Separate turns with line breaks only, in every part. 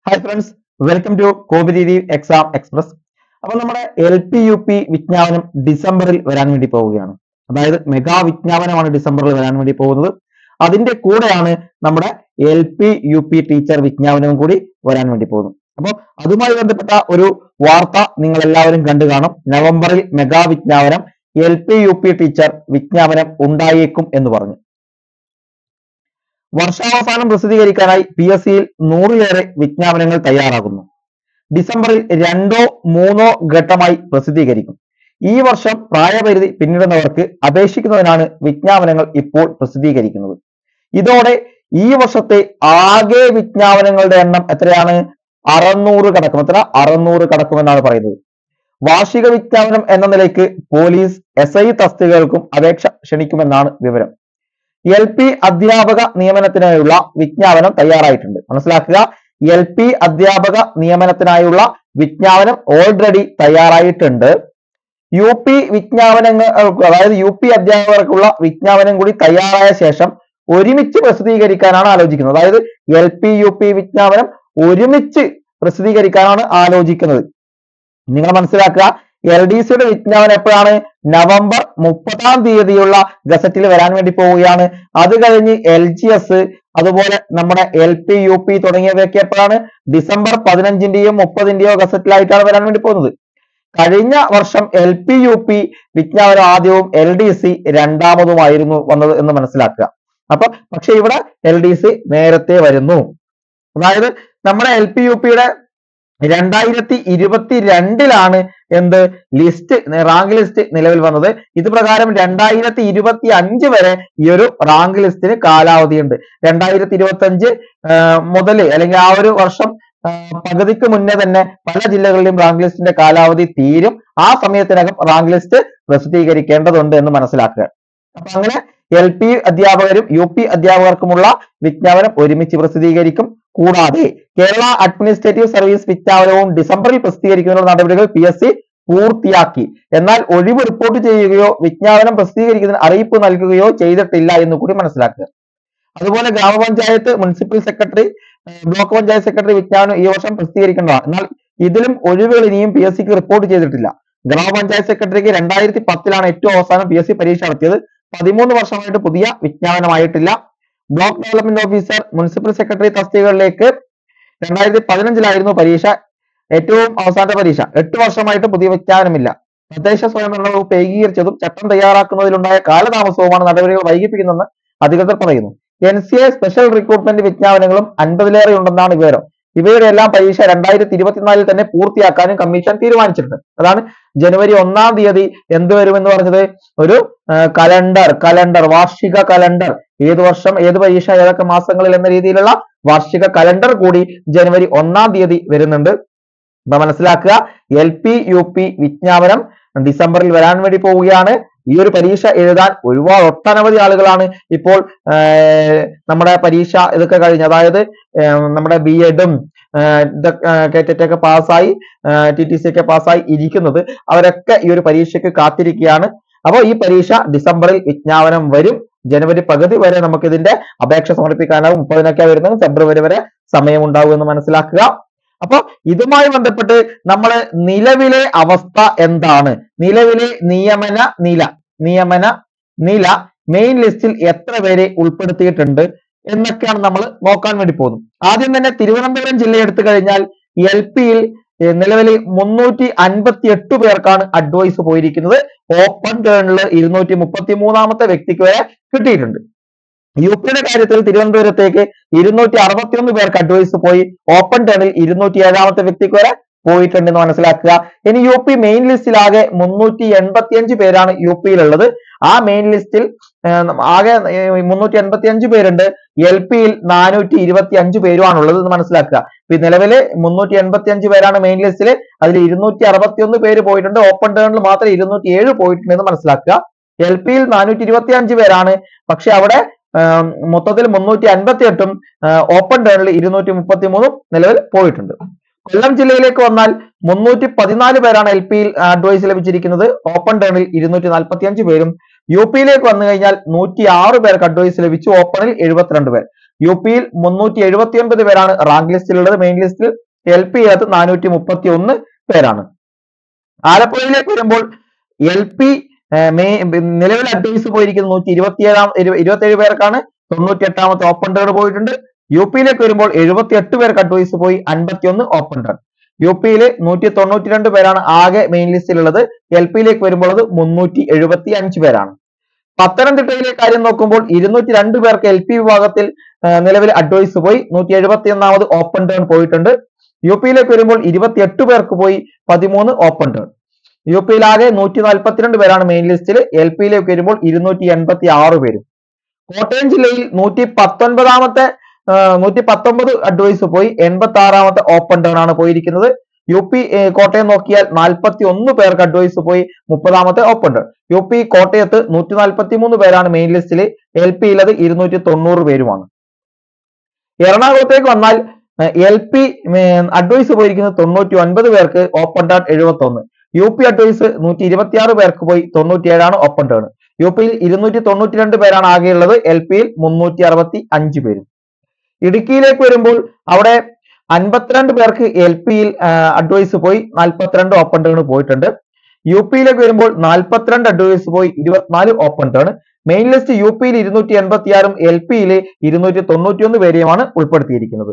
hi friends welcome to competitive exam express അപ്പൊ നമ്മുടെ L P U P വിജ്ഞാപനം ഡിസംബറിൽ വരാൻ വേണ്ടി പോവുകയാണ് അതായത് മെഗാ വിജ്ഞാപനമാണ് ഡിസംബറിൽ വരാൻ വേണ്ടി പോകുന്നത് അതിന്റെ കൂടെയാണ് നമ്മുടെ L P U P teacher വിജ്ഞാപനവും കൂടി വരാൻ വേണ്ടി പോകുന്നു അപ്പോൾ അതുമായി ബന്ധപ്പെട്ട ഒരു വാർത്ത നിങ്ങൾ എല്ലാവരും കണ്ടു കാണും നവംബറിൽ മെഗാ വിജ്ഞാപനം L P U P teacher വിജ്ഞാപനം ഉണ്ടായേക്കും എന്ന് പറഞ്ഞു വർഷാവസാനം പ്രസിദ്ധീകരിക്കാനായി പി എസ് സിയിൽ നൂറിലേറെ വിജ്ഞാപനങ്ങൾ തയ്യാറാകുന്നു ഡിസംബറിൽ രണ്ടോ മൂന്നോ ഘട്ടമായി പ്രസിദ്ധീകരിക്കും ഈ വർഷം പ്രായപരിധി പിന്നിടുന്നവർക്ക് അപേക്ഷിക്കുന്നതിനാണ് വിജ്ഞാപനങ്ങൾ ഇപ്പോൾ പ്രസിദ്ധീകരിക്കുന്നത് ഇതോടെ ഈ വർഷത്തെ ആകെ വിജ്ഞാപനങ്ങളുടെ എണ്ണം എത്രയാണ് അറുന്നൂറ് കടക്കും എത്ര അറുന്നൂറ് കടക്കുമെന്നാണ് പറയുന്നത് വാർഷിക വിജ്ഞാപനം എന്ന നിലയ്ക്ക് പോലീസ് എസ് ഐ തസ്തികകൾക്കും അപേക്ഷ ക്ഷണിക്കുമെന്നാണ് വിവരം എൽ പി അധ്യാപക നിയമനത്തിനായുള്ള വിജ്ഞാപനം തയ്യാറായിട്ടുണ്ട് മനസ്സിലാക്കുക എൽ പി അധ്യാപക നിയമനത്തിനായുള്ള വിജ്ഞാപനം ഓൾറെഡി തയ്യാറായിട്ടുണ്ട് യു പി വിജ്ഞാപനങ്ങൾ അതായത് യു പി അധ്യാപകർക്കുള്ള വിജ്ഞാപനം കൂടി തയ്യാറായ ശേഷം ഒരുമിച്ച് പ്രസിദ്ധീകരിക്കാനാണ് ആലോചിക്കുന്നത് അതായത് എൽ പി യു പി വിജ്ഞാപനം ഒരുമിച്ച് പ്രസിദ്ധീകരിക്കാനാണ് ആലോചിക്കുന്നത് നിങ്ങൾ മനസ്സിലാക്കുക എൽ ഡി സിയുടെ വിജ്ഞാപനം എപ്പോഴാണ് നവംബർ മുപ്പതാം തീയതിയുള്ള ഗസറ്റിൽ വരാൻ വേണ്ടി പോവുകയാണ് അത് കഴിഞ്ഞ് എൽ ജി എസ് അതുപോലെ നമ്മുടെ എൽ പി യു പി തുടങ്ങിയവയൊക്കെ എപ്പോഴാണ് ഡിസംബർ പതിനഞ്ചിന്റെയോ മുപ്പതിന്റെയോ ഗസറ്റിലായിട്ടാണ് വരാൻ വേണ്ടി പോകുന്നത് കഴിഞ്ഞ വർഷം എൽ പി യു പി വിജ്ഞാപനം ആദ്യവും എൽ ഡി സി രണ്ടാമതുമായിരുന്നു വന്നത് എന്ന് മനസ്സിലാക്കുക അപ്പൊ പക്ഷെ ഇവിടെ എൽ ഡി സി നേരത്തെ വരുന്നു അതായത് നമ്മുടെ എൽ പി യു പിയുടെ രണ്ടായിരത്തി ഇരുപത്തി രണ്ടിലാണ് എന്ത് ലിസ്റ്റ് റാങ്ക് ലിസ്റ്റ് നിലവിൽ വന്നത് ഇത് പ്രകാരം രണ്ടായിരത്തി ഇരുപത്തി അഞ്ച് വരെ ഈ ഒരു റാങ്ക് ലിസ്റ്റിന് കാലാവധിയുണ്ട് രണ്ടായിരത്തി ഇരുപത്തി അഞ്ച് മുതൽ അല്ലെങ്കിൽ ആ ഒരു വർഷം ആ, പകുതിക്ക് മുന്നേ തന്നെ പല ജില്ലകളിലെയും റാങ്ക് ലിസ്റ്റിന്റെ കാലാവധി തീരും ആ സമയത്തിനകം റാങ്ക് ലിസ്റ്റ് പ്രസിദ്ധീകരിക്കേണ്ടതുണ്ട് എന്ന് മനസ്സിലാക്കുക അപ്പൊ അങ്ങനെ എൽ പി അധ്യാപകരും യു പി അധ്യാപകർക്കുമുള്ള വിജ്ഞാപനം ഒരുമിച്ച് പ്രസിദ്ധീകരിക്കും കൂടാതെ കേരള അഡ്മിനിസ്ട്രേറ്റീവ് സർവീസ് വിജ്ഞാപനവും ഡിസംബറിൽ പ്രസിദ്ധീകരിക്കുന്നതിനുള്ള നടപടികൾ പി എസ് സി പൂർത്തിയാക്കി എന്നാൽ ഒഴിവ് റിപ്പോർട്ട് ചെയ്യുകയോ വിജ്ഞാപനം പ്രസിദ്ധീകരിക്കുന്നതിന് അറിയിപ്പ് നൽകുകയോ ചെയ്തിട്ടില്ല എന്ന് കൂടി മനസ്സിലാക്കുക അതുപോലെ grama panchayat municipal secretary block panchayat secretary വിജ്ഞാപനം ഈ വർഷം പ്രസിദ്ധീകരിക്കേണ്ടതാണ് എന്നാൽ ഇതിലും ഒഴിവുകൾ ഇനിയും പി എസ് സിക്ക് റിപ്പോർട്ട് ചെയ്തിട്ടില്ല ഗ്രാമപഞ്ചായത്ത് സെക്രട്ടറിക്ക് രണ്ടായിരത്തി പത്തിലാണ് ഏറ്റവും അവസാനം പി എസ് സി പരീക്ഷ നടത്തിയത് പതിമൂന്ന് വർഷമായിട്ട് പുതിയ വിജ്ഞാപനമായിട്ടില്ല block development officer municipal secretary തസ്തികകളിലേക്ക് രണ്ടായിരത്തി പതിനഞ്ചിലായിരുന്നു പരീക്ഷ ഏറ്റവും അവസാനത്തെ പരീക്ഷ എട്ട് വർഷമായിട്ട് പുതിയ വിജ്ഞാപനമില്ല തദ്ദേശ സ്വയംഭരണ വകുപ്പ് ഏകീകരിച്ചതും ചട്ടം തയ്യാറാക്കുന്നതിലുണ്ടായ കാലതാമസവുമാണ് നടപടികൾ വൈകിപ്പിക്കുന്നതെന്ന് അധികൃതർ പറയുന്നു N C A special recruitment വിജ്ഞാപനങ്ങളും അൻപതിലേറെ ഉണ്ടെന്നാണ് വിവരം ഇവയുടെ എല്ലാം പരീക്ഷ രണ്ടായിരത്തി ഇരുപത്തിനാലിൽ തന്നെ പൂർത്തിയാക്കാനും കമ്മീഷൻ തീരുമാനിച്ചിട്ടുണ്ട് അതാണ് ജനുവരി ഒന്നാം തീയതി എന്ത് വരുമെന്ന് പറഞ്ഞത് ഒരു കലണ്ടർ കലണ്ടർ വാർഷിക കലണ്ടർ ഏത് വർഷം ഏത് പരീക്ഷ ഏതൊക്കെ മാസങ്ങളിൽ എന്ന രീതിയിലുള്ള വാർഷിക കലണ്ടർ കൂടി ജനുവരി ഒന്നാം തീയതി വരുന്നുണ്ട് അപ്പൊ മനസ്സിലാക്കുക എൽ പി യു പി വിജ്ഞാപനം ഡിസംബറിൽ വരാൻ വേണ്ടി പോവുകയാണ് ഈ ഒരു പരീക്ഷ എഴുതാൻ ഒരുപാട് ഒട്ടനവധി ആളുകളാണ് ഇപ്പോൾ ആഹ് നമ്മുടെ പരീക്ഷ ഇതൊക്കെ കഴിഞ്ഞ് അതായത് ആഹ് നമ്മുടെ ബി എഡും കേറ്ററ്റ് ഒക്കെ പാസ്സായി ടി ടി സി ഒക്കെ പാസ്സായി ഇരിക്കുന്നത് അവരൊക്കെ ഈ ഒരു പരീക്ഷയ്ക്ക് കാത്തിരിക്കുകയാണ് അപ്പോൾ ഈ പരീക്ഷ ഡിസംബറിൽ വിജ്ഞാപനം വരും ജനുവരി പകുതി വരെ നമുക്ക് ഇതിന്റെ അപേക്ഷ സമർപ്പിക്കാനാവും മുപ്പതിനൊക്കെ വരുന്നത് ഫെബ്രുവരി വരെ സമയമുണ്ടാവും എന്ന് മനസ്സിലാക്കുക അപ്പൊ ഇതുമായി ബന്ധപ്പെട്ട് നമ്മൾ നിലവിലെ അവസ്ഥ എന്താണ് നിലവിലെ നിയമന നില നിയമന നില മെയിൻ ലിസ്റ്റിൽ എത്ര പേരെ ഉൾപ്പെടുത്തിയിട്ടുണ്ട് എന്നൊക്കെയാണ് നമ്മൾ നോക്കാൻ വേണ്ടി പോകുന്നത് ആദ്യം തന്നെ തിരുവനന്തപുരം ജില്ല എടുത്തു കഴിഞ്ഞാൽ എൽ പിയിൽ നിലവിൽ മുന്നൂറ്റി അൻപത്തി എട്ട് പേർക്കാണ് അഡ്വൈസ് പോയിരിക്കുന്നത് ഓപ്പൺ ടേണിൽ ഇരുന്നൂറ്റി മുപ്പത്തി മൂന്നാമത്തെ വ്യക്തിക്ക് വരെ കിട്ടിയിട്ടുണ്ട് യു പിയുടെ കാര്യത്തിൽ തിരുവനന്തപുരത്തേക്ക് ഇരുന്നൂറ്റി അറുപത്തിയൊന്ന് പേർക്ക് അഡ്വൈസ് പോയി ഓപ്പൺ ടേണിൽ ഇരുന്നൂറ്റി ഏഴാമത്തെ വ്യക്തിക്ക് വരെ പോയിട്ടുണ്ടെന്ന് മനസ്സിലാക്കുക ഇനി യു പി മെയിൻ ലിസ്റ്റിലാകെ മുന്നൂറ്റി എൺപത്തിയഞ്ച് പേരാണ് യു പിയിലുള്ളത് ആ മെയിൻ ലിസ്റ്റിൽ ഏർ ആകെ മുന്നൂറ്റി എൺപത്തി അഞ്ച് പേരുണ്ട് എൽ പിയിൽ നാനൂറ്റി ഇരുപത്തി അഞ്ച് പേരുമാണുള്ളത് എന്ന് മനസ്സിലാക്കുക ഇപ്പൊ നിലവില് മുന്നൂറ്റി എൺപത്തി അഞ്ച് പേരാണ് മെയിൻ ലിസ്റ്റിൽ അതിൽ ഇരുന്നൂറ്റി അറുപത്തി ഒന്ന് പേര് പോയിട്ടുണ്ട് ഓപ്പൺ ടേണിൽ മാത്രം ഇരുന്നൂറ്റി ഏഴ് പോയിട്ടുണ്ട് എന്ന് മനസ്സിലാക്കുക എൽ പിയിൽ നാനൂറ്റി ഇരുപത്തി അഞ്ച് പേരാണ് പക്ഷെ അവിടെ ആം, മൊത്തത്തിൽ മുന്നൂറ്റി അൻപത്തി എട്ടും ഓപ്പൺ ടേണിൽ ഇരുന്നൂറ്റി മുപ്പത്തി മൂന്നും നിലവിൽ പോയിട്ടുണ്ട് കൊല്ലം ജില്ലയിലേക്ക് വന്നാൽ മുന്നൂറ്റി പതിനാല് പേരാണ് എൽ പിയിൽ അഡ്വൈസ് ലഭിച്ചിരിക്കുന്നത് ഓപ്പൺ ടേണിൽ ഇരുന്നൂറ്റി നാൽപ്പത്തി അഞ്ച് പേരും യു പിയിലേക്ക് വന്നു കഴിഞ്ഞാൽ നൂറ്റി ആറ് പേർക്ക് അഡ്വൈസ് ലഭിച്ചു ഓപ്പണിൽ എഴുപത്തിരണ്ട് പേർ യു പിയിൽ മുന്നൂറ്റി എഴുപത്തി ഒൻപത് പേരാണ് റാങ്ക് ലിസ്റ്റിലുള്ളത് മെയിൻ ലിസ്റ്റിൽ എൽ പി അകത്ത് നാനൂറ്റി മുപ്പത്തി ഒന്ന് പേരാണ് ആലപ്പുഴയിലേക്ക് വരുമ്പോൾ എൽ പി നിലവിൽ അഡ്വൈസ് പോയിരിക്കുന്നത് നൂറ്റി ഇരുപത്തിയേഴാം ഇരുപത്തി ഏഴ് പേർക്കാണ് തൊണ്ണൂറ്റി എട്ടാമത്തെ ഓപ്പൺ ടേൺ പോയിട്ടുണ്ട് യു പിയിലേക്ക് വരുമ്പോൾ എഴുപത്തി എട്ട് പേർക്ക് അഡ്വൈസ് പോയി അൻപത്തി ഒന്ന് ഓപ്പൺ ടേൺ യു പിയിൽ നൂറ്റി തൊണ്ണൂറ്റി രണ്ട് പേരാണ് ആകെ മെയിൻ ലിസ്റ്റിലുള്ളത് എൽ പിയിലേക്ക് വരുമ്പോൾ അത് മുന്നൂറ്റി എഴുപത്തി അഞ്ച് പേരാണ് പത്തനംതിട്ടയിലെ കാര്യം നോക്കുമ്പോൾ ഇരുന്നൂറ്റി രണ്ട് പേർക്ക് എൽ പി വിഭാഗത്തിൽ ആ, നിലവിൽ അഡ്വൈസ് പോയി നൂറ്റി എഴുപത്തി ഒന്നാമത് ഓപ്പൺ ടേൺ പോയിട്ടുണ്ട് യു പിയിലേക്ക് വരുമ്പോൾ ഇരുപത്തിയെട്ട് പേർക്ക് പോയി പതിമൂന്ന് ഓപ്പൺ ടേൺ യു പിയിലാകെ നൂറ്റി നാൽപ്പത്തിരണ്ട് പേരാണ് മെയിൻ ലിസ്റ്റിൽ എൽ പിയിലേക്ക് വരുമ്പോൾ ഇരുന്നൂറ്റി എൺപത്തി ആറ് പേരും കോട്ടയം ജില്ലയിൽ നൂറ്റി പത്തൊൻപതാമത്തെ നൂറ്റി പത്തൊമ്പത് അഡ്വൈസ് പോയി എൺപത്തി ആറാമത്തെ ഓപ്പൺ ടേൺ ആണ് പോയിരിക്കുന്നത് യു പി ഏർ, കോട്ടയം നോക്കിയാൽ നാൽപ്പത്തി ഒന്ന് പേർക്ക് അഡ്വൈസ് പോയി മുപ്പതാമത്തെ ഓപ്പൺ ടേൺ യു പി കോട്ടയത്ത് നൂറ്റി നാൽപ്പത്തി മൂന്ന് പേരാണ് മെയിൻ ലിസ്റ്റിൽ എൽ പിയിലത് ഇരുന്നൂറ്റി തൊണ്ണൂറ് പേരുമാണ് എറണാകുളത്തേക്ക് വന്നാൽ എൽ പി അഡ്വൈസ് പോയിരിക്കുന്നത് തൊണ്ണൂറ്റി ഒൻപത് പേർക്ക് ഓപ്പൺ ടേൺ എഴുപത്തി ഒന്ന് യു പി അഡ്വൈസ് നൂറ്റി ഇരുപത്തിയാറ് പേർക്ക് പോയി തൊണ്ണൂറ്റിയേഴാണ് ഓപ്പൺ ടേൺ യു പിയിൽ ഇരുന്നൂറ്റി തൊണ്ണൂറ്റി രണ്ട് പേരാണ് ആകെയുള്ളത് എൽ പിയിൽ മുന്നൂറ്റി അറുപത്തി അഞ്ച് പേരും ഇടുക്കിയിലേക്ക് വരുമ്പോൾ അവിടെ അൻപത്തിരണ്ട് പേർക്ക് എൽ പിയിൽ അഡ്വൈസ് പോയി നാൽപ്പത്തിരണ്ട് ഓപ്പൺ ടേൺ പോയിട്ടുണ്ട് യു പിയിലേക്ക് വരുമ്പോൾ നാൽപ്പത്തിരണ്ട് അഡ്വൈസ് പോയി ഇരുപത്തിനാല് open turn main list U പിയിൽ ഇരുന്നൂറ്റി എൺപത്തി ആറും എൽ പിയിൽ ഇരുന്നൂറ്റി തൊണ്ണൂറ്റി ഒന്ന് പേരെയുമാണ് ഉൾപ്പെടുത്തിയിരിക്കുന്നത്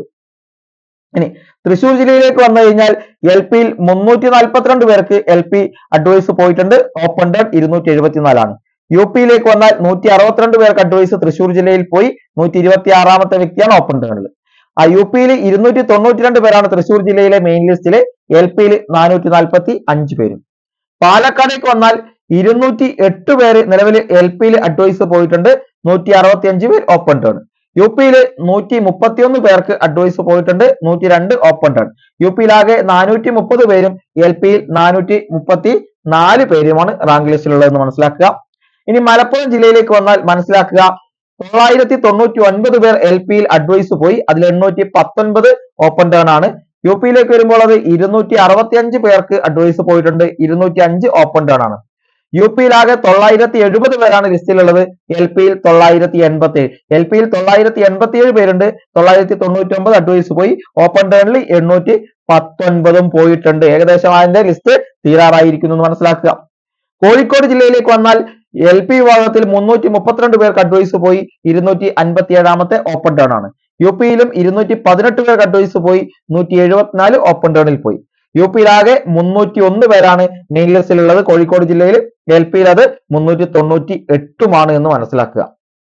ഇനി തൃശൂർ ജില്ലയിലേക്ക് വന്നു കഴിഞ്ഞാൽ എൽ പിയിൽ മുന്നൂറ്റി നാൽപ്പത്തിരണ്ട് പേർക്ക് എൽ പി അഡ്വൈസ് പോയിട്ടുണ്ട് ഓപ്പൺ ടേൺ ഇരുന്നൂറ്റി എഴുപത്തിനാലാണ് യു പിയിലേക്ക് വന്നാൽ നൂറ്റി അറുപത്തിരണ്ട് പേർക്ക് അഡ്വൈസ് തൃശൂർ ജില്ലയിൽ പോയി നൂറ്റി ഇരുപത്തി ആറാമത്തെ വ്യക്തിയാണ് ഓപ്പൺ ടേണിൽ ആ യു പിയിൽ ഇരുന്നൂറ്റി തൊണ്ണൂറ്റി രണ്ട് പേരാണ് തൃശൂർ ജില്ലയിലെ മെയിൻ ലിസ്റ്റില് എൽ പിയിൽ നാനൂറ്റി നാൽപ്പത്തി അഞ്ച് പേരും പാലക്കാടേക്ക് വന്നാൽ ഇരുന്നൂറ്റി എട്ട് പേര് നിലവിൽ എൽ പിയിൽ അഡ്വൈസ് പോയിട്ടുണ്ട് നൂറ്റി അറുപത്തി അഞ്ച് പേർ ഓപ്പൺ ടേൺ യു പിയിൽ നൂറ്റി മുപ്പത്തിയൊന്ന് പേർക്ക് അഡ്വൈസ് പോയിട്ടുണ്ട് നൂറ്റി രണ്ട് ഓപ്പൺ ടേൺ യു പിയിലാകെ നാനൂറ്റി മുപ്പത് പേരും എൽ പിയിൽ നാനൂറ്റി മുപ്പത്തി നാല് പേരുമാണ് റാങ്ക് ലിസ്റ്റിലുള്ളതെന്ന് മനസ്സിലാക്കുക ഇനി മലപ്പുറം ജില്ലയിലേക്ക് വന്നാൽ മനസ്സിലാക്കുക തൊള്ളായിരത്തി തൊണ്ണൂറ്റി ഒൻപത് പേർ എൽ പിയിൽ അഡ്വൈസ് പോയി അതിൽ എണ്ണൂറ്റി പത്തൊൻപത് ഓപ്പൺ ടേൺ ആണ് യു പിയിലേക്ക് വരുമ്പോൾ അത് ഇരുന്നൂറ്റി അറുപത്തി അഞ്ച് പേർക്ക് അഡ്വൈസ് പോയിട്ടുണ്ട് ഇരുന്നൂറ്റി അഞ്ച് ഓപ്പൺ ടേൺ ആണ് യു പിയിലാകെ തൊള്ളായിരത്തി എഴുപത് പേരാണ് ലിസ്റ്റിലുള്ളത് എൽ പിയിൽ തൊള്ളായിരത്തി എൺപത്തി ഏഴ് എൽ പിയിൽ തൊള്ളായിരത്തി എൺപത്തി ഏഴ് പേരുണ്ട് തൊള്ളായിരത്തി തൊണ്ണൂറ്റി ഒമ്പത് അഡ്വൈസ് പോയി ഓപ്പൺ ടേണിൽ എണ്ണൂറ്റി പത്തൊൻപതും പോയിട്ടുണ്ട് ഏകദേശം അതിന്റെ ലിസ്റ്റ് തീരാറായിരിക്കുന്നു എന്ന് മനസ്സിലാക്കുക കോഴിക്കോട് ജില്ലയിലേക്ക് വന്നാൽ എൽ പി വിഭാഗത്തിൽ മുന്നൂറ്റി മുപ്പത്തിരണ്ട് പേർക്ക് അഡ്വൈസ് പോയി ഇരുന്നൂറ്റി അൻപത്തി ഏഴാമത്തെ ഓപ്പൺ ടേൺ ആണ് യു പിയിലും ഇരുന്നൂറ്റി പതിനെട്ട് പേർക്ക് അഡ്വൈസ് പോയി നൂറ്റി എഴുപത്തിനാല് ഓപ്പൺ ടേണിൽ പോയി യു പിയിലാകെ മുന്നൂറ്റി ഒന്ന് പേരാണ് മെയിൻ ലിസ്റ്റിലുള്ളത് കോഴിക്കോട് ജില്ലയിൽ എൽ പിയിൽ അത് മുന്നൂറ്റി തൊണ്ണൂറ്റി എട്ടുമാണ് എന്ന് മനസ്സിലാക്കുക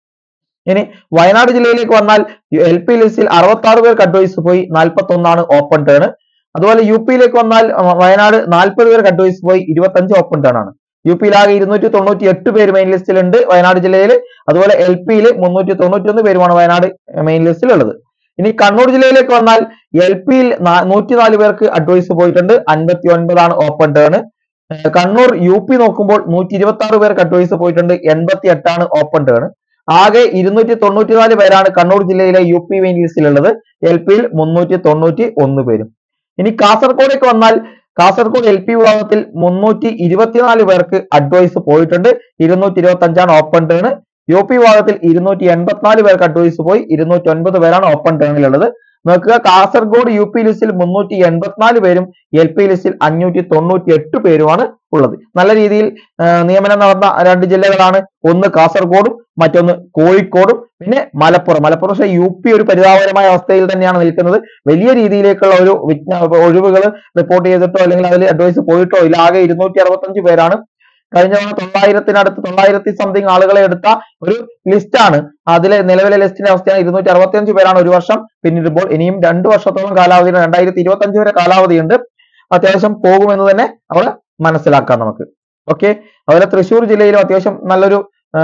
ഇനി വയനാട് ജില്ലയിലേക്ക് വന്നാൽ എൽ പി ലിസ്റ്റിൽ അറുപത്തി ആറ് പേർക്ക് അഡ്വൈസ് പോയി നാൽപ്പത്തി ഒന്നാണ് ഓപ്പൺ ടേൺ അതുപോലെ യു പിയിലേക്ക് വന്നാൽ അഹ് വയനാട് നാൽപ്പത് പേർക്ക് അഡ്വൈസ് പോയി ഇരുപത്തഞ്ച് ഓപ്പൺ ടേൺ ആണ് യു പിയിലാകെ ഇരുന്നൂറ്റി തൊണ്ണൂറ്റി എട്ട് പേര് മെയിൻ ലിസ്റ്റിലുണ്ട് വയനാട് ജില്ലയിൽ അതുപോലെ എൽ പിയിൽ മുന്നൂറ്റി തൊണ്ണൂറ്റി ഒന്ന് പേരുമാണ് വയനാട് മെയിൻ ലിസ്റ്റിലുള്ളത് ഇനി കണ്ണൂർ ജില്ലയിലേക്ക് വന്നാൽ എൽ പിയിൽ നൂറ്റി നാല് പേർക്ക് അഡ്വൈസ് പോയിട്ടുണ്ട് അൻപത്തി ഒൻപതാണ് open turn Kannur U P നോക്കുമ്പോൾ നൂറ്റി ഇരുപത്തി ആറ് പേർക്ക് അഡ്വൈസ് പോയിട്ടുണ്ട് എൺപത്തി എട്ടാണ് ഓപ്പൺ ടേൺ ആകെ ഇരുന്നൂറ്റി തൊണ്ണൂറ്റി നാല് പേരാണ് കണ്ണൂർ ജില്ലയിലെ യു പി മെയിൻ ലിസ്റ്റിലുള്ളത് എൽ പിയിൽ മുന്നൂറ്റി തൊണ്ണൂറ്റി ഒന്ന് പേരും ഇനി കാസർഗോഡേക്ക് വന്നാൽ കാസർഗോഡ് എൽ പി വിഭാഗത്തിൽ മുന്നൂറ്റി ഇരുപത്തിനാല് പേർക്ക് അഡ്വൈസ് പോയിട്ടുണ്ട് ഇരുന്നൂറ്റി ഇരുപത്തി അഞ്ചാണ് ഓപ്പൺ ടേൺ യു പി വിഭാഗത്തിൽ ഇരുന്നൂറ്റി എൺപത്തിനാല് പേർക്ക് അഡ്വൈസ് പോയി ഇരുന്നൂറ്റി ഒൻപത് പേരാണ് ഓപ്പൺ ടേണിലുള്ളത് നോക്കുക കാസർഗോഡ് യു പി ലിസ്റ്റിൽ മുന്നൂറ്റി എൺപത്തിനാല് പേരും എൽ പി ലിസ്റ്റിൽ അഞ്ഞൂറ്റി തൊണ്ണൂറ്റി എട്ട് പേരുമാണ് ഉള്ളത് നല്ല രീതിയിൽ ആ, നിയമനം നടന്ന രണ്ട് ജില്ലകളാണ് ഒന്ന് കാസർഗോഡും മറ്റൊന്ന് കോഴിക്കോടും പിന്നെ മലപ്പുറം മലപ്പുറം പക്ഷേ യു പി ഒരു പരിതാപകരമായ അവസ്ഥയിൽ തന്നെയാണ് നിൽക്കുന്നത് വലിയ രീതിയിലേക്കുള്ള ഒരു വിജ്ഞ ഒഴിവുകൾ റിപ്പോർട്ട് ചെയ്തിട്ടോ അല്ലെങ്കിൽ അതിൽ അഡ്വൈസ് പോയിട്ടോ ഇല്ല ആകെ ഇരുന്നൂറ്റി അറുപത്തഞ്ച് പേരാണ് കഴിഞ്ഞ തവണ തൊള്ളായിരത്തിനടുത്ത് തൊള്ളായിരത്തി സംതിങ് ആളുകളെ എടുത്ത ഒരു ലിസ്റ്റാണ് അതിലെ നിലവിലെ ലിസ്റ്റിന്റെ അവസ്ഥയാണ് ഇരുന്നൂറ്റി അറുപത്തിയഞ്ച് പേരാണ് ഒരു വർഷം പിന്നിടുമ്പോൾ ഇനിയും രണ്ട് വർഷത്തോളം കാലാവധി രണ്ടായിരത്തി ഇരുപത്തി അഞ്ച് വരെ കാലാവധിയുണ്ട് അത്യാവശ്യം പോകുമെന്ന് തന്നെ അവിടെ മനസ്സിലാക്കാം നമുക്ക് ഓക്കെ അതുപോലെ തൃശ്ശൂർ ജില്ലയിലും അത്യാവശ്യം നല്ലൊരു ആ,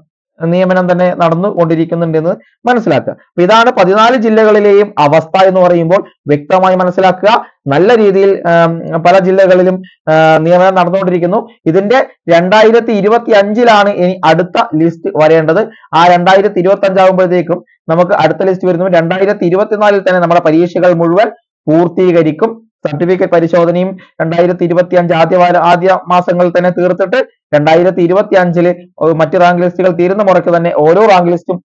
നിയമനം തന്നെ നടന്നുകൊണ്ടിരിക്കുന്നുണ്ട് എന്ന് മനസ്സിലാക്കുക അപ്പൊ ഇതാണ് പതിനാല് ജില്ലകളിലെയും അവസ്ഥ എന്ന് പറയുമ്പോൾ വ്യക്തമായി മനസ്സിലാക്കുക നല്ല രീതിയിൽ ആം, പല ജില്ലകളിലും ആ, നിയമനം നടന്നുകൊണ്ടിരിക്കുന്നു ഇതിന്റെ രണ്ടായിരത്തി ഇരുപത്തി അഞ്ചിലാണ് ഇനി അടുത്ത ലിസ്റ്റ് വരേണ്ടത് ആ രണ്ടായിരത്തി ഇരുപത്തി അഞ്ചാകുമ്പോഴത്തേക്കും നമുക്ക് അടുത്ത ലിസ്റ്റ് വരുന്നു രണ്ടായിരത്തി ഇരുപത്തിനാലിൽ തന്നെ നമ്മുടെ പരീക്ഷകൾ മുഴുവൻ പൂർത്തീകരിക്കും സർട്ടിഫിക്കറ്റ് പരിശോധനയും രണ്ടായിരത്തി ഇരുപത്തി അഞ്ച് ആദ്യ വാര ആദ്യ മാസങ്ങളിൽ തന്നെ തീർത്തിട്ട് രണ്ടായിരത്തി ഇരുപത്തി അഞ്ചില് മറ്റ് റാങ്ക് ലിസ്റ്റുകൾ തീരുന്ന മുറയ്ക്ക് തന്നെ ഓരോ റാങ്ക് ലിസ്റ്റും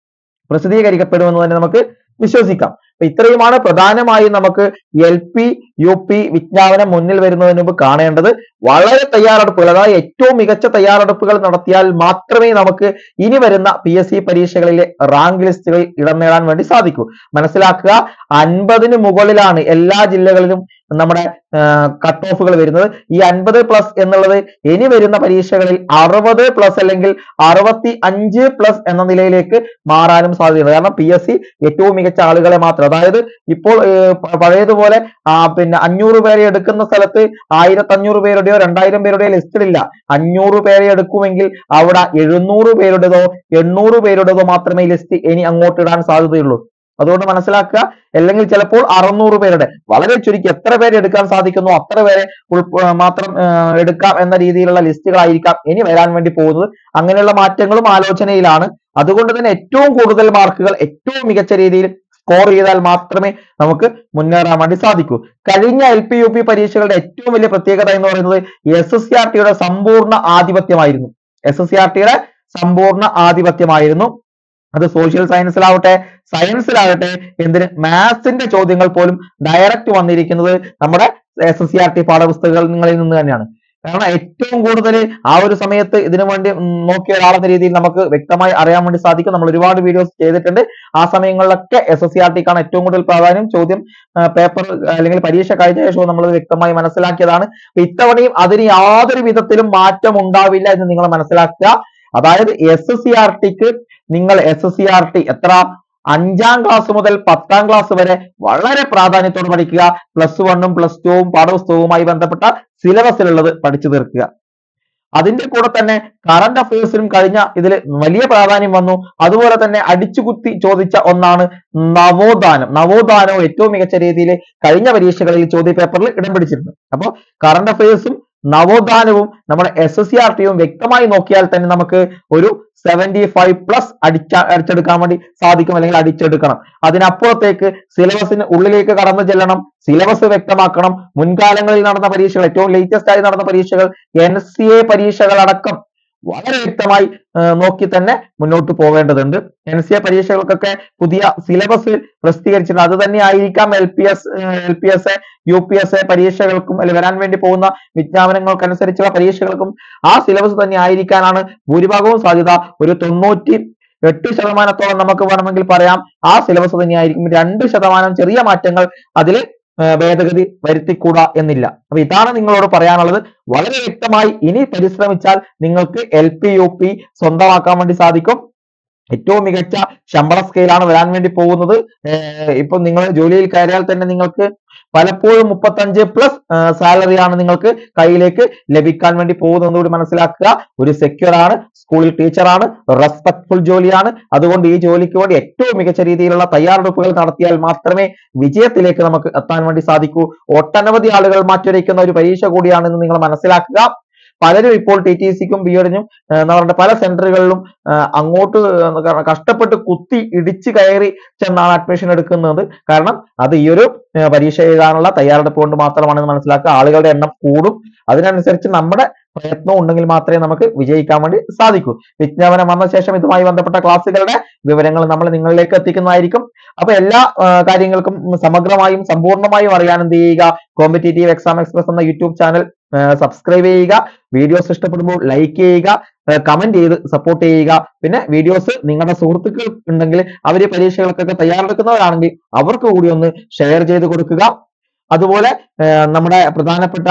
പ്രസിദ്ധീകരിക്കപ്പെടുമെന്ന് തന്നെ നമുക്ക് വിശ്വസിക്കാം അപ്പൊ ഇത്രയുമാണ് പ്രധാനമായും നമുക്ക് എൽ പി യു പി വിജ്ഞാപനം മുന്നിൽ വരുന്നതിന് മുമ്പ് കാണേണ്ടത് വളരെ തയ്യാറെടുപ്പുകൾ അതായത് ഏറ്റവും മികച്ച തയ്യാറെടുപ്പുകൾ നടത്തിയാൽ മാത്രമേ നമുക്ക് ഇനി വരുന്ന പി എസ് സി പരീക്ഷകളിലെ റാങ്ക് ലിസ്റ്റുകളിൽ ഇടം നേടാൻ വേണ്ടി സാധിക്കൂ മനസ്സിലാക്കുക അൻപതിന് മുകളിലാണ് എല്ലാ ജില്ലകളിലും നമ്മുടെ കട്ട് ഓഫുകൾ വരുന്നത് ഈ അൻപത് പ്ലസ് എന്നുള്ളത് ഇനി വരുന്ന പരീക്ഷകളിൽ അറുപത് പ്ലസ് അല്ലെങ്കിൽ അറുപത്തി അഞ്ച് പ്ലസ് എന്ന നിലയിലേക്ക് മാറാനും സാധ്യതയുണ്ട് കാരണം പി എസ് സി ഏറ്റവും മികച്ച ആളുകളെ മാത്രം അതായത് ഇപ്പോൾ ഏർ പ- പഴയതുപോലെ ആ പിന്നെ അഞ്ഞൂറ് പേരെ എടുക്കുന്ന സ്ഥലത്ത് ആയിരത്തി അഞ്ഞൂറ് പേരുടെയോ രണ്ടായിരം പേരുടെയോ ലിസ്റ്റിലില്ല അഞ്ഞൂറ് പേരെ എടുക്കുമെങ്കിൽ അവിടെ എഴുന്നൂറ് പേരുടേതോ എണ്ണൂറ് പേരുടേതോ മാത്രമേ ലിസ്റ്റ് ഇനി അങ്ങോട്ട് ഇടാൻ സാധ്യതയുള്ളൂ അതുകൊണ്ട് മനസ്സിലാക്കുക അല്ലെങ്കിൽ ചിലപ്പോൾ അറുന്നൂറ് പേരുടെ വളരെ ചുരുക്കി എത്ര പേരെ എടുക്കാൻ സാധിക്കുന്നു അത്ര പേരെ ഉൾപ്പ മാത്രം ആ, എടുക്കാം എന്ന രീതിയിലുള്ള ലിസ്റ്റുകളായിരിക്കാം ഇനി വരാൻ വേണ്ടി പോകുന്നത് അങ്ങനെയുള്ള മാറ്റങ്ങളും ആലോചനയിലാണ് അതുകൊണ്ട് തന്നെ ഏറ്റവും കൂടുതൽ മാർക്കുകൾ ഏറ്റവും മികച്ച രീതിയിൽ സ്കോർ ചെയ്താൽ മാത്രമേ നമുക്ക് മുന്നേറാൻ വേണ്ടി സാധിക്കൂ കഴിഞ്ഞ എൽ പി യു പി പരീക്ഷകളുടെ ഏറ്റവും വലിയ പ്രത്യേകത എന്ന് പറയുന്നത് എസ് എസ് സി ആർ ടിയുടെ സമ്പൂർണ്ണ ആധിപത്യമായിരുന്നു എസ് എസ് സി ആർ ടിയുടെ സമ്പൂർണ്ണ ആധിപത്യമായിരുന്നു അത് സോഷ്യൽ സയൻസിലാവട്ടെ സയൻസിലാവട്ടെ എന്തിന് മാത്സിന്റെ ചോദ്യങ്ങൾ പോലും ഡയറക്റ്റ് വന്നിരിക്കുന്നത് നമ്മുടെ S S C R T പാഠപുസ്തകങ്ങളിൽ നിന്ന് തന്നെയാണ് കാരണം ഏറ്റവും കൂടുതൽ ആ ഒരു സമയത്ത് ഇതിനു വേണ്ടി ഉം, നോക്കിയ ഒരാളെന്ന രീതിയിൽ നമുക്ക് വ്യക്തമായി അറിയാൻ വേണ്ടി സാധിക്കും നമ്മൾ ഒരുപാട് വീഡിയോസ് ചെയ്തിട്ടുണ്ട് ആ സമയങ്ങളിലൊക്കെ എസ് എസ് സി ആർ ടിക്കാണ് ഏറ്റവും കൂടുതൽ പ്രാധാന്യം ചോദ്യം പേപ്പർ അല്ലെങ്കിൽ പരീക്ഷ കഴിഞ്ഞ ശേഷവും നമ്മൾ വ്യക്തമായി മനസ്സിലാക്കിയതാണ് അപ്പൊ ഇത്തവണയും അതിന് യാതൊരു വിധത്തിലും മാറ്റം ഉണ്ടാവില്ല എന്ന് നിങ്ങൾ മനസ്സിലാക്കുക അതായത് എസ് എസ് സി ആർ ടിക്ക് നിങ്ങൾ S S C R T എത്ര അഞ്ചാം ക്ലാസ് മുതൽ പത്താം ക്ലാസ് വരെ വളരെ പ്രാധാന്യത്തോടെ പഠിക്കുക പ്ലസ് വണ്ണും പ്ലസ് ടുവും പാഠപുസ്തകവുമായി ബന്ധപ്പെട്ട സിലബസിലുള്ളത് പഠിച്ചു തീർക്കുക അതിന്റെ കൂടെ തന്നെ കറന്റ് അഫയേഴ്സിനും കഴിഞ്ഞ ഇതിൽ വലിയ പ്രാധാന്യം വന്നു അതുപോലെ തന്നെ അടിച്ചുകുത്തി ചോദിച്ച ഒന്നാണ് നവോത്ഥാനം നവോത്ഥാനവും ഏറ്റവും മികച്ച രീതിയിൽ കഴിഞ്ഞ പരീക്ഷകളിൽ ചോദ്യ പേപ്പറിൽ ഇടം പിടിച്ചിരുന്നു അപ്പോൾ കറന്റ് അഫയേഴ്സും നവോത്ഥാനവും നമ്മുടെ എസ് എസ് സി ആർ ടിയും വ്യക്തമായി നോക്കിയാൽ തന്നെ നമുക്ക് ഒരു സെവന്റി ഫൈവ് പ്ലസ് അടിച്ച അടിച്ചെടുക്കാൻ വേണ്ടി സാധിക്കും അല്ലെങ്കിൽ അടിച്ചെടുക്കണം അതിനപ്പുറത്തേക്ക് സിലബസിന് ഉള്ളിലേക്ക് കടന്നു ചെല്ലണം സിലബസ് വ്യക്തമാക്കണം മുൻകാലങ്ങളിൽ നടന്ന പരീക്ഷകൾ ഏറ്റവും ലേറ്റസ്റ്റ് ആയി നടന്ന പരീക്ഷകൾ എൻ സി എ പരീക്ഷകളടക്കം വളരെ വ്യക്തമായി ആ, നോക്കി തന്നെ മുന്നോട്ട് പോവേണ്ടതുണ്ട് എൻ സി എ പരീക്ഷകൾക്കൊക്കെ പുതിയ സിലബസ് പ്രസിദ്ധീകരിച്ചിട്ടുണ്ട് അത് തന്നെ ആയിരിക്കാം L P S L P S U P S പരീക്ഷകൾക്കും അല്ലെങ്കിൽ വരാൻ വേണ്ടി പോകുന്ന വിജ്ഞാപനങ്ങൾക്കനുസരിച്ചുള്ള പരീക്ഷകൾക്കും ആ സിലബസ് തന്നെ ആയിരിക്കാനാണ് ഭൂരിഭാഗവും സാധ്യത ഒരു തൊണ്ണൂറ്റി എട്ട് ശതമാനത്തോളം നമുക്ക് വേണമെങ്കിൽ പറയാം ആ സിലബസ് തന്നെയായിരിക്കും രണ്ട് ശതമാനം ചെറിയ മാറ്റങ്ങൾ അതിൽ ഭേദഗതി വരുത്തിക്കൂടാ എന്നില്ല അപ്പൊ ഇതാണ് നിങ്ങളോട് പറയാനുള്ളത് വളരെ വ്യക്തമായി ഇനി പരിശ്രമിച്ചാൽ നിങ്ങൾക്ക് എൽ പി യു പി സ്വന്തമാക്കാൻ വേണ്ടി സാധിക്കും ഏറ്റവും മികച്ച ശമ്പള സ്കെയിലാണ് വരാൻ വേണ്ടി പോകുന്നത് ഏർ ഇപ്പൊ നിങ്ങൾ ജോലിയിൽ കയറിയാൽ തന്നെ നിങ്ങൾക്ക് പലപ്പോഴും മുപ്പത്തഞ്ച് പ്ലസ് സാലറി ആണ് നിങ്ങൾക്ക് കയ്യിലേക്ക് ലഭിക്കാൻ വേണ്ടി പോകുന്നത് കൂടി മനസ്സിലാക്കുക ഒരു സെക്യൂർ ആണ് സ്കൂളിൽ ടീച്ചറാണ് റെസ്പെക്ട്ഫുൾ ജോലിയാണ് അതുകൊണ്ട് ഈ ജോലിക്ക് വേണ്ടി ഏറ്റവും മികച്ച രീതിയിലുള്ള തയ്യാറെടുപ്പുകൾ നടത്തിയാൽ മാത്രമേ വിജയത്തിലേക്ക് നമുക്ക് എത്താൻ വേണ്ടി സാധിക്കൂ ഒട്ടനവധി ആളുകൾ മാറ്റുരയ്ക്കുന്ന ഒരു പരീക്ഷ കൂടിയാണെന്ന് നിങ്ങൾ മനസ്സിലാക്കുക പലരും ഇപ്പോൾ ടി ടി സിക്കും ബി എഡിനും എന്താ പറയുക പല സെന്ററുകളിലും അങ്ങോട്ട് ക- കഷ്ടപ്പെട്ട് കുത്തി ഇടിച്ച് കയറി ചെന്നാണ് അഡ്മിഷൻ എടുക്കുന്നത് കാരണം അത് ഈ ഒരു ഏർ പരീക്ഷ എഴുതാനുള്ള തയ്യാറെടുപ്പ് കൊണ്ട് മാത്രമാണെന്ന് മനസ്സിലാക്കുക ആളുകളുടെ എണ്ണം കൂടും അതിനനുസരിച്ച് നമ്മുടെ പ്രയത്നം ഉണ്ടെങ്കിൽ മാത്രമേ നമുക്ക് വിജയിക്കാൻ വേണ്ടി സാധിക്കൂ വിജ്ഞാപനം വന്ന ശേഷം ഇതുമായി ബന്ധപ്പെട്ട ക്ലാസ്സുകളുടെ വിവരങ്ങൾ നമ്മൾ നിങ്ങളിലേക്ക് എത്തിക്കുന്നതായിരിക്കും അപ്പൊ എല്ലാ ആ, കാര്യങ്ങൾക്കും സമഗ്രമായും സമ്പൂർണ്ണമായും അറിയാൻ എന്ത് ചെയ്യുക കോമ്പറ്റേറ്റീവ് എക്സാം എക്സ്പ്രസ് എന്ന യൂട്യൂബ് ചാനൽ സബ്സ്ക്രൈബ് ചെയ്യുക വീഡിയോസ് ഇഷ്ടപ്പെടുമ്പോൾ ലൈക്ക് ചെയ്യുക കമന്റ് ചെയ്ത് സപ്പോർട്ട് ചെയ്യുക പിന്നെ വീഡിയോസ് നിങ്ങളുടെ സുഹൃത്തുക്കൾ ഉണ്ടെങ്കിൽ അവര് പരീക്ഷകൾക്കൊക്കെ തയ്യാറെടുക്കുന്നവരാണെങ്കിൽ അവർക്ക് കൂടി ഒന്ന് ഷെയർ ചെയ്ത് കൊടുക്കുക അതുപോലെ ആ, നമ്മുടെ പ്രധാനപ്പെട്ട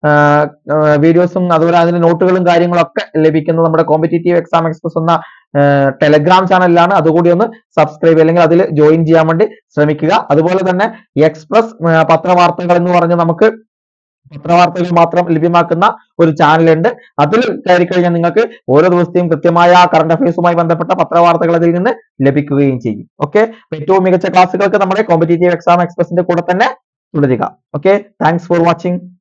വീഡിയോസും അതുപോലെ അതിന്റെ നോട്ടുകളും കാര്യങ്ങളും ഒക്കെ ലഭിക്കുന്നത് നമ്മുടെ കോമ്പറ്റേറ്റീവ് എക്സാം എക്സ്പ്രസ് എന്ന ടെലഗ്രാം ചാനലിലാണ് അതുകൂടി ഒന്ന് സബ്സ്ക്രൈബ് അല്ലെങ്കിൽ അതിൽ ജോയിൻ ചെയ്യാൻ വേണ്ടി ശ്രമിക്കുക അതുപോലെ തന്നെ എക്സ്പ്രസ് ആ, പത്രവാർത്തകൾ എന്ന് പറഞ്ഞ് നമുക്ക് പത്രവാർത്തകൾ മാത്രം ലഭ്യമാക്കുന്ന ഒരു ചാനലുണ്ട് അതിൽ കയറി കഴിഞ്ഞാൽ നിങ്ങൾക്ക് ഓരോ ദിവസത്തെയും കൃത്യമായ കറണ്ട് അഫയേഴ്സുമായി ബന്ധപ്പെട്ട പത്രവാർത്തകൾ അതിൽ നിന്ന് ലഭിക്കുകയും ചെയ്യും ഓക്കെ ഏറ്റവും മികച്ച ക്ലാസ്സുകൾക്ക് നമ്മുടെ കോമ്പറ്റേറ്റീവ് എക്സാം എക്സ്പ്രസിന്റെ കൂടെ തന്നെ തുടരുക ഓക്കെ താങ്ക്സ് ഫോർ വാച്ചിങ്